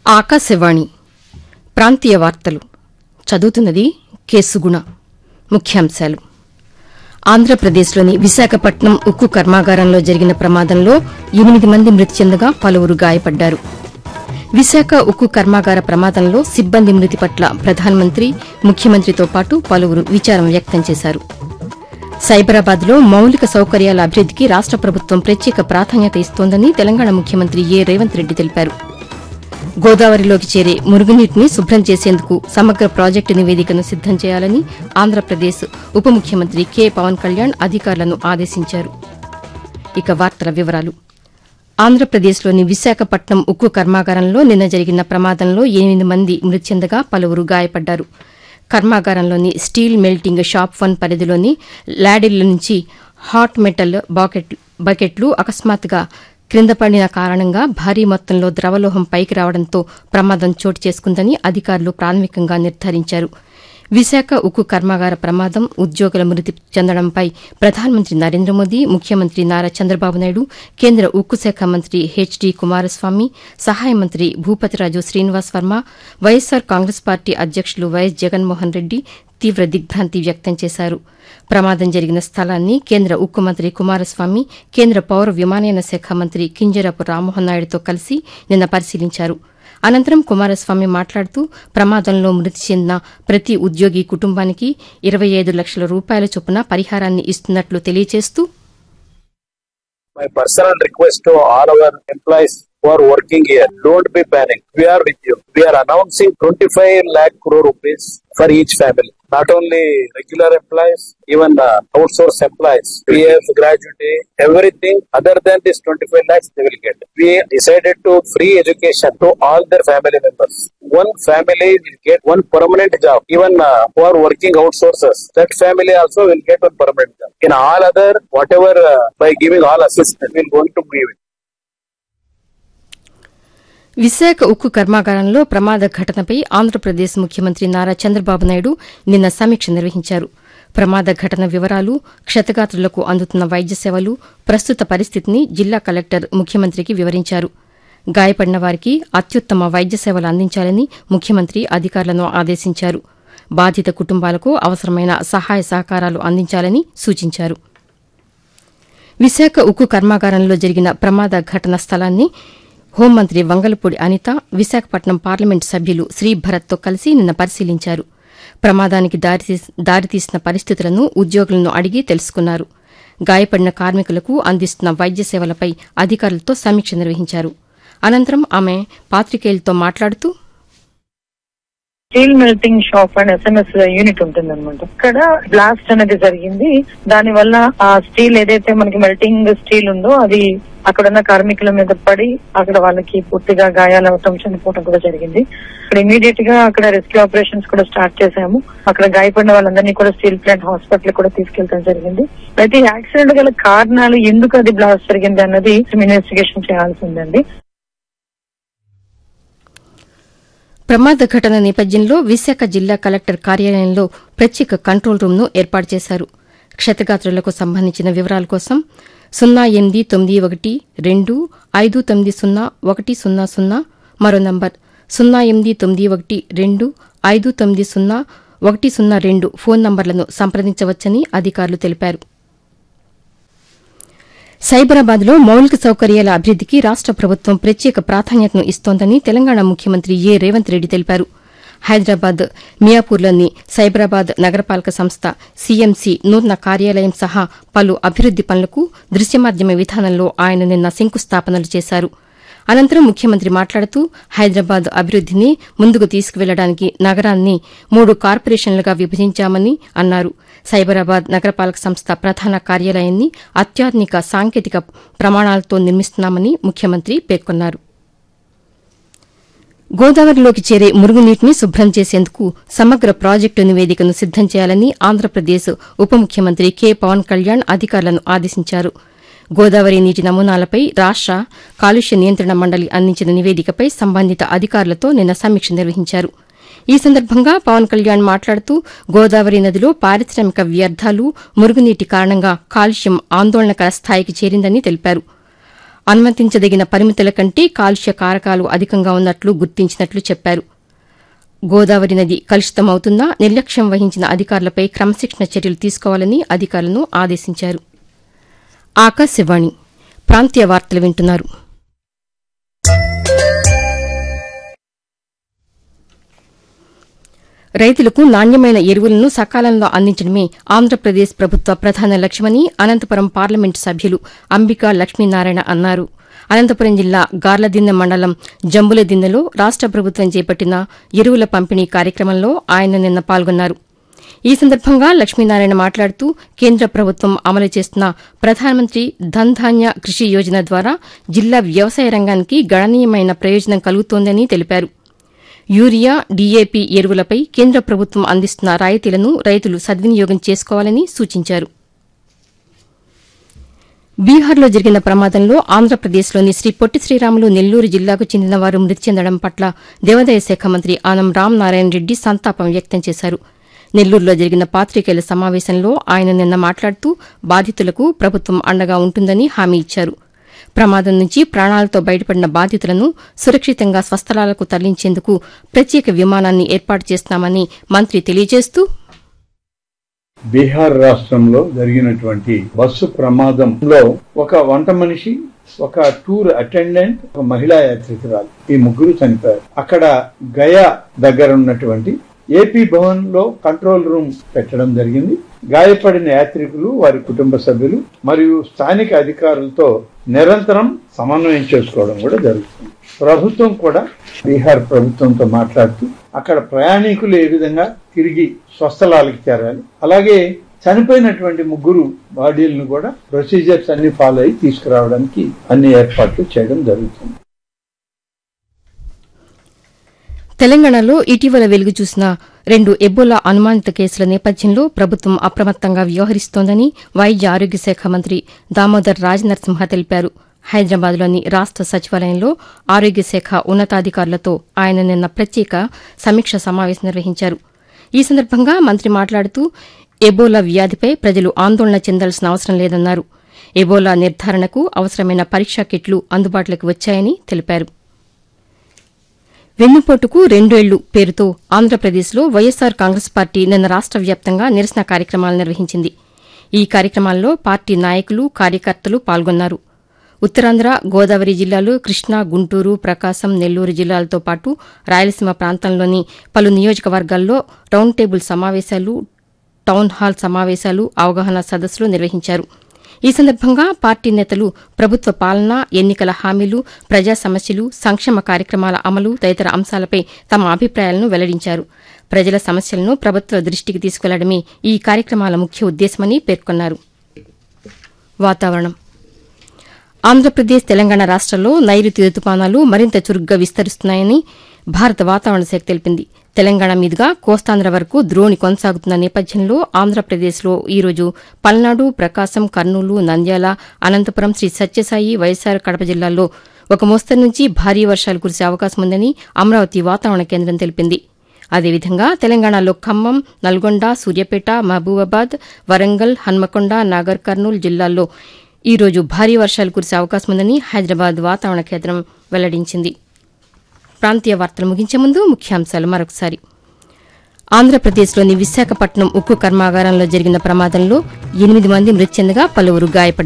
ఆకాశవాణి ప్రాంతీయ వార్తలు చదువుతున్నది కేసుగుణ ముఖ్యాంశాలు ఆంధ్రప్రదేశ్లోని విశాఖపట్నం ఉక్కు కర్మాగారంలో జరిగిన ప్రమాదంలో ఎనిమిది మంది మృతి చెందగా పలువురు గాయపడ్డారు విశాఖ ఉక్కు కర్మాగార ప్రమాదంలో సిబ్బంది మృతి పట్ల ప్రధానమంత్రి ముఖ్యమంత్రితో పాటు పలువురు విచారం వ్యక్తం చేశారు సైబరాబాద్లో మౌలిక సౌకర్యాల అభివృద్దికి రాష్ట ప్రభుత్వం ప్రత్యేక ప్రాధాన్యత ఇస్తోందని తెలంగాణ ముఖ్యమంత్రి ఏ రేవంత్ రెడ్డి తెలిపారు గోదావరిలోకి చేరే మురుగునీటిని శుభ్రం చేసేందుకు సమగ్ర ప్రాజెక్టు నివేదికను సిద్దం చేయాలని ఆంధ్రప్రదేశ్ ఉప ముఖ్యమంత్రి కె పవన్ కళ్యాణ్ అధికారులను ఆదేశించారు ఇక వార్తల వివరాలు ఆంధ్రప్రదేశ్లోని విశాఖపట్నం ఉక్కు కర్మాగారంలో నిన్న జరిగిన ప్రమాదంలో ఎనిమిది మంది మృతి చెందగా పలువురు గాయపడ్డారు కర్మాగారంలోని స్టీల్ మెల్టింగ్ షాప్ వన్ పరిధిలోని లాడిళ్ల నుంచి హాట్ మెటల్ బాకెట్ బకెట్లు అకస్మాత్తుగా క్రింద పడిన కారణంగా భారీ మొత్తంలో ద్రవలోహం పైకి రావడంతో ప్రమాదం చోటు చేసుకుందని అధికారులు ప్రాథమికంగా నిర్ధారించారు విశాఖ ఉక్కు కర్మాగార ప్రమాదం ఉద్యోగుల మృతి చెందడంపై ప్రధానమంత్రి నరేంద్ర మోదీ ముఖ్యమంత్రి నారా చంద్రబాబు నాయుడు కేంద్ర ఉక్కు శాఖ మంత్రి హెచ్డి కుమారస్వామి సహాయ మంత్రి భూపతిరాజు శ్రీనివాస్ వర్మ వైఎస్సార్ కాంగ్రెస్ పార్టీ అధ్యకులు వైఎస్ జగన్మోహన్ రెడ్డి తీవ్ర దిగ్భ్రాంతి వ్యక్తం చేశారు ప్రమాదం జరిగిన స్థలాన్ని కేంద్ర ఉక్కు మంత్రి కుమారస్వామి కేంద్ర పౌర విమానయాన శాఖ మంత్రి కింజరాపు రామ్మోహన్ నాయుడుతో కలిసి నిన్న పరిశీలించారు అనంతరం కుమారస్వామి మాట్లాడుతూ ప్రమాదంలో మృతి చెందిన ప్రతి ఉద్యోగి కుటుంబానికి ఇరవై ఐదు లక్షల రూపాయల చొప్పున పరిహారాన్ని ఇస్తున్నట్లు తెలియజేస్తూ My personal request to all our employees who are working here, don't be panic. We are with you. We are announcing 25 lakh crore rupees for each family. Not only regular employees, even uh, outsourced employees, PF, gratuity, everything other than this 25 lakhs they will get. We decided to free education to all their family members. One family will get one permanent job. Even uh, who are working outsources, that family also will get one permanent job. In all other, whatever uh, by giving all assistance, we will going to give it. Visakha ఉక్కు కర్మాగారంలో ప్రమాద ఘటనపై ఆంధ్రప్రదేశ్ ముఖ్యమంత్రి నారా చంద్రబాబు నాయుడు నిన్న సమీక్ష నిర్వహించారు ప్రమాద ఘటన వివరాలు క్షతగాత్రులకు అందుతున్న వైద్య సేవలు ప్రస్తుత పరిస్థితిని జిల్లా కలెక్టర్ ముఖ్యమంత్రికి వివరించారు గాయపడిన వారికి అత్యుత్తమ వైద్య సేవలు అందించాలని ముఖ్యమంత్రి అధికారులను ఆదేశించారు బాధిత కుటుంబాలకు అవసరమైన సహాయ సహకారాలు అందించాలని సూచించారు విశాఖ ఉక్కు కర్మాగారంలో జరిగిన ప్రమాద ఘటన స్థలాన్ని హోంమంత్రి వంగలపూడి అనిత విశాఖపట్నం పార్లమెంటు సభ్యులు శ్రీ భరత్తో కలిసి నిన్న పరిశీలించారు ప్రమాదానికి దారితీస్- దారితీసిన పరిస్థితులను ఉద్యోగులను అడిగి తెలుసుకున్నారు గాయపడిన కార్మికులకు అందిస్తున్న వైద్య సేవలపై అధికారులతో సమీక్ష నిర్వహించారు అనంతరం ఆమె పాతికేయులతో మాట్లాడుతూ steel melting shop and SMS unit ఉంటుంది అనమాట ఇక్కడ బ్లాస్ట్ అనేది జరిగింది దాని వల్ల ఆ స్టీల్ ఏదైతే మనకి మెల్టింగ్ స్టీల్ ఉందో అది అక్కడ ఉన్న కార్మికుల మీద పడి అక్కడ వాళ్ళకి పూర్తిగా గాయాలు అవటం చనిపోవడం కూడా జరిగింది ఇక్కడ ఇమీడియట్ గా అక్కడ రెస్క్యూ ఆపరేషన్స్ కూడా స్టార్ట్ చేశాము అక్కడ గాయపడిన వాళ్ళందరినీ కూడా స్టీల్ ప్లాంట్ హాస్పిటల్ కూడా తీసుకెళ్తాం జరిగింది అయితే ఈ యాక్సిడెంట్ గల కారణాలు ఎందుకు అది బ్లాస్ట్ జరిగింది అన్నది ఇన్వెస్టిగేషన్ చేయాల్సి ఉందండి ప్రమాద ఘటన నేపథ్యంలో విశాఖ జిల్లా కలెక్టర్ కార్యాలయంలో ప్రత్యేక కంట్రోల్ రూమ్ను ఏర్పాటు చేశారు క్షతగాత్రులకు సంబంధించిన వివరాల కోసం సున్నా ఎనిమిది తొమ్మిది ఒకటి రెండు ఐదు తొమ్మిది సున్నా ఒకటి సున్నా సున్నా మరో నంబర్ సున్నా ఎనిమిది తొమ్మిది ఒకటి రెండు ఐదు తొమ్మిది సున్నా ఒకటి సున్నా రెండు ఫోన్ నంబర్లను సంప్రదించవచ్చని అధికారులు తెలిపారు సైబరాబాద్లో మౌలిక సౌకర్యాల అభివృద్దికి రాష్ట ప్రభుత్వం ప్రత్యేక ప్రాధాన్యతను ఇస్తోందని తెలంగాణ ముఖ్యమంత్రి ఏ రేవంత్ రెడ్డి తెలిపారు హైదరాబాద్ మియాపూర్లోని సైబరాబాద్ నగరపాలక సంస్థ సీఎంసీ నూతన కార్యాలయం సహా పలు అభివృద్ది పనులకు దృశ్యమాధ్యమ విధానంలో ఆయన నిన్న శంకుస్థాపనలు చేశారు అనంతరం ముఖ్యమంత్రి మాట్లాడుతూ హైదరాబాద్ అభివృద్దిని ముందుకు తీసుకువెళ్లడానికి నగరాన్ని మూడు కార్పొరేషన్లుగా విభజించామని అన్నారు సైబరాబాద్ నగరపాలక సంస్థ ప్రధాన కార్యాలయాన్ని అత్యాధునిక సాంకేతిక ప్రమాణాలతో నిర్మిస్తున్నామని ముఖ్యమంత్రి పేర్కొన్నారు గోదావరిలోకి చేరే మురుగునీటిని శుభ్రం చేసేందుకు సమగ్ర ప్రాజెక్టు నివేదికను సిద్దం చేయాలని ఆంధ్రప్రదేశ్ ఉప ముఖ్యమంత్రి కె పవన్ కళ్యాణ్ అధికారులను ఆదేశించారు గోదావరి నీటి నమూనాలపై రాష్ట కాలుష్య నియంత్రణ మండలి అందించిన నివేదికపై సంబంధిత అధికారులతో నిన్న సమీక్ష నిర్వహించారు ఈ సందర్భంగా పవన్ కళ్యాణ్ మాట్లాడుతూ గోదావరి నదిలో పారిశ్రామిక వ్యర్థాలు మురుగునీటి కారణంగా కాలుష్యం ఆందోళనకర స్థాయికి చేరిందని తెలిపారు అనుమతించదగిన పరిమితుల కంటే కాలుష్య కారకాలు అధికంగా ఉన్నట్లు గుర్తించినట్లు చెప్పారు గోదావరి నది కలుషితమవుతున్నా నిర్లక్ష్యం వహించిన అధికారులపై క్రమశిక్షణ చర్యలు తీసుకోవాలని అధికారులను ఆదేశించారు ఆకాశవాణి ప్రాంతీయ వార్తలు వింటున్నారు రైతులకు నాణ్యమైన ఎరువులను సకాలంలో అందించడమే ఆంధ్రప్రదేశ్ ప్రభుత్వ ప్రధాన లక్ష్యమని అనంతపురం పార్లమెంటు సభ్యులు అంబికా లక్ష్మీనారాయణ అన్నారు అనంతపురం జిల్లా గార్లదిన్నె మండలం జంబులదిన్నెలో రాష్ట ప్రభుత్వం చేపట్టిన ఎరువుల పంపిణీ కార్యక్రమంలో ఆయన నిన్న పాల్గొన్నారు ఈ సందర్భంగా లక్ష్మీనారాయణ మాట్లాడుతూ కేంద్ర ప్రభుత్వం అమలు చేస్తున్న ప్రధానమంత్రి ధన్ ధాన్య కృషి యోజన ద్వారా జిల్లా వ్యవసాయ రంగానికి గణనీయమైన ప్రయోజనం కలుగుతోందని తెలిపారు యూరియా డీఏపీ ఎరువులపై కేంద్ర ప్రభుత్వం అందిస్తున్న రాయితీలను రైతులు సద్వినియోగం చేసుకోవాలని సూచించారు బీహార్లో జరిగిన ప్రమాదంలో ఆంధ్రప్రదేశ్లోని శ్రీ పొట్టి శ్రీరాములు నెల్లూరు జిల్లాకు చెందిన వారు మృతి చెందడం పట్ల దేవాదాయ శాఖ మంత్రి ఆనం రామ్ నారాయణ రెడ్డి సంతాపం వ్యక్తం చేశారు నెల్లూరులో జరిగిన పాతికేయుల సమావేశంలో ఆయన నిన్న మాట్లాడుతూ బాధితులకు ప్రభుత్వం అండగా ఉంటుందని హామీ ఇచ్చారు ప్రమాదం నుంచి ప్రాణాలతో బయటపడిన బాధితులను సురక్షితంగా స్వస్థలాలకు తరలించేందుకు ప్రత్యేక విమానాన్ని ఏర్పాటు చేస్తున్నామని మంత్రి తెలియజేస్తూ బీహార్ రాష్ట్రంలో జరిగినటువంటి బస్సు ప్రమాదంలో ఒక వంట మనిషి ఒక టూర్ అటెండెంట్ ఒక మహిళా యాత్రికురాలు ఈ ముగ్గురు చనిపోయారు అక్కడ గయా దగ్గర ఉన్నటువంటి ఏపీ భవన్ లో కంట్రోల్ రూమ్ పెట్టడం జరిగింది గాయపడిన యాత్రికులు వారి కుటుంబ సభ్యులు మరియు స్థానిక అధికారులతో నిరంతరం సమన్వయం చేసుకోవడం కూడా జరుగుతుంది ప్రభుత్వం కూడా బీహార్ ప్రభుత్వంతో మాట్లాడుతూ అక్కడ ప్రయాణికులు ఏ విధంగా తిరిగి స్వస్థలాలకు చేరాలి అలాగే చనిపోయినటువంటి ముగ్గురు బాడీలను కూడా ప్రొసీజర్స్ అన్ని ఫాలో అయి తీసుకురావడానికి అన్ని ఏర్పాట్లు చేయడం జరుగుతుంది తెలంగాణలో ఇటీవల వెలుగు చూసిన రెండు ఎబోలా అనుమానిత కేసుల నేపథ్యంలో ప్రభుత్వం అప్రమత్తంగా వ్యవహరిస్తోందని వైద్య ఆరోగ్య శాఖ మంత్రి దామోదర్ రాజనరసింహ తెలిపారు హైదరాబాద్లోని రాష్ట సచివాలయంలో ఆరోగ్య శాఖ ఉన్నతాధికారులతో ఆయన నిన్న ప్రత్యేక సమీక్ష సమావేశం నిర్వహించారు ఈ సందర్భంగా మంత్రి మాట్లాడుతూ ఎబోలా వ్యాధిపై ప్రజలు ఆందోళన చెందాల్సిన అవసరం లేదన్నారు ఎబోలా నిర్ధారణకు అవసరమైన పరీక్షా కిట్లు అందుబాటులోకి వచ్చాయని తెలిపారు వెన్నుపోటుకు రెండేళ్లు పేరుతో ఆంధ్రప్రదేశ్లో వైఎస్సార్ కాంగ్రెస్ పార్టీ నిన్న రాష్ట వ్యాప్తంగా నిరసన కార్యక్రమాలు నిర్వహించింది ఈ కార్యక్రమాల్లో పార్టీ నాయకులు కార్యకర్తలు పాల్గొన్నారు ఉత్తరాంధ్ర గోదావరి జిల్లాలో కృష్ణా గుంటూరు ప్రకాశం నెల్లూరు జిల్లాలతో పాటు రాయలసీమ ప్రాంతంలోని పలు నియోజకవర్గాల్లో రౌండ్ టేబుల్ సమావేశాలు టౌన్ హాల్ సమావేశాలు అవగాహన సదస్సులు నిర్వహించారు ఈ సందర్భంగా పార్టీ నేతలు ప్రభుత్వ పాలన ఎన్నికల హామీలు ప్రజా సమస్యలు సంక్షేమ కార్యక్రమాల అమలు తదితర అంశాలపై తమ అభిప్రాయాలను వెల్లడించారు ప్రజల సమస్యలను ప్రభుత్వ దృష్టికి తీసుకెళ్లడమే ఈ కార్యక్రమాల ముఖ్య ఉద్దేశమని పేర్కొన్నారు వాతావరణం ఆంధ్రప్రదేశ్ తెలంగాణ రాష్ట్రాల్లో నైరుతి రుతుపానాలు మరింత చురుగ్గా విస్తరిస్తున్నాయని భారత వాతావరణ శాఖ తెలిపింది తెలంగాణ మీదుగా కోస్తాంధ్ర వరకు ద్రోణి కొనసాగుతున్న నేపథ్యంలో ఆంధ్రప్రదేశ్లో ఈరోజు పల్నాడు ప్రకాశం కర్నూలు నంద్యాల అనంతపురం శ్రీ సత్యసాయి వైఎస్సార్ కడప జిల్లాల్లో ఒక మోస్తరు నుంచి భారీ వర్షాలు కురిసే అవకాశం ఉందని అమరావతి వాతావరణ కేంద్రం తెలిపింది అదేవిధంగా తెలంగాణలో ఖమ్మం నల్గొండ సూర్యాపేట మహబూబాబాద్ వరంగల్ హన్మకొండ నాగర్ కర్నూలు జిల్లాల్లో ఈ రోజు భారీ వర్షాలు కురిసే అవకాశం ఉందని హైదరాబాద్ వాతావరణ కేంద్రం వెల్లడించింది ప్రాంతీయ వార్తలు ముగించే ముందు ముఖ్యాంశాలు మరొకసారి ఆంధ్రప్రదేశ్లోని విశాఖపట్నం ఉక్కు కర్మాగారంలో జరిగిన ప్రమాదంలో ఎనిమిది మంది మృతి చెందగా పలువురు గాయపడ్డారు